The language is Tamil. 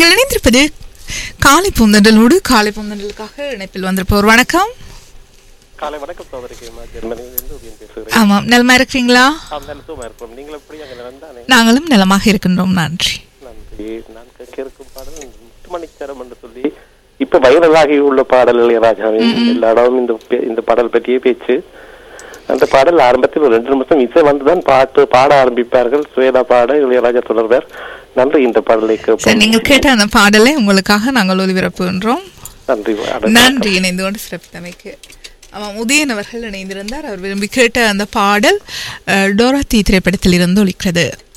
நீங்கள் இணைந்திருப்பது காலை பூந்தண்டலோடு காலை பூந்தண்டலுக்காக இணைப்பில் வந்திருப்போர் வணக்கம் காலை வணக்கம் சோதரி கேமா ஜெர்மனியிலிருந்து உதயம் பேசுகிறேன் ஆமாம் நலமா இருக்கிறீங்களா ஆம் நல்ல சுகமா இருப்போம் நீங்கள் எப்படி அங்கே நடந்தானே நாங்களும் நலமாக இருக்கின்றோம் நன்றி நன்றி நான் கேட்க இருக்கும் பாடல் முத்துமணிச்சரம் என்று சொல்லி இப்ப வைரலாகி உள்ள பாடல் இளையராஜாவின் எல்லா இடமும் இந்த பே- இந்த பாடல் பற்றிய பேச்சு அந்த பாடல் ஆரம்பத்தில் ஒரு ரெண்டு நிமிஷம் இசை வந்துதான் பாட்டு பாட ஆரம்பிப்பார்கள் சுவேதா பாட இளையராஜா தொடர்வர் நன்றி இந்த பாடலை சரி கேட்போம் நீங்கள் கேட்ட அந்த பாடலை உங்களுக்காக நாங்கள் ஒளிபரப்புகின்றோம் நன்றி அட- நன்றி இணைந்து கொண்டு சிறப்பித்தமைக்கு ஆமாம் உதயன் அவர்கள் இணைந்திருந்தார் அவர் விரும்பி கேட்ட அந்த பாடல் அஹ், டோராத்தி திரைப்படத்தில் இருந்து ஒலிக்கிறது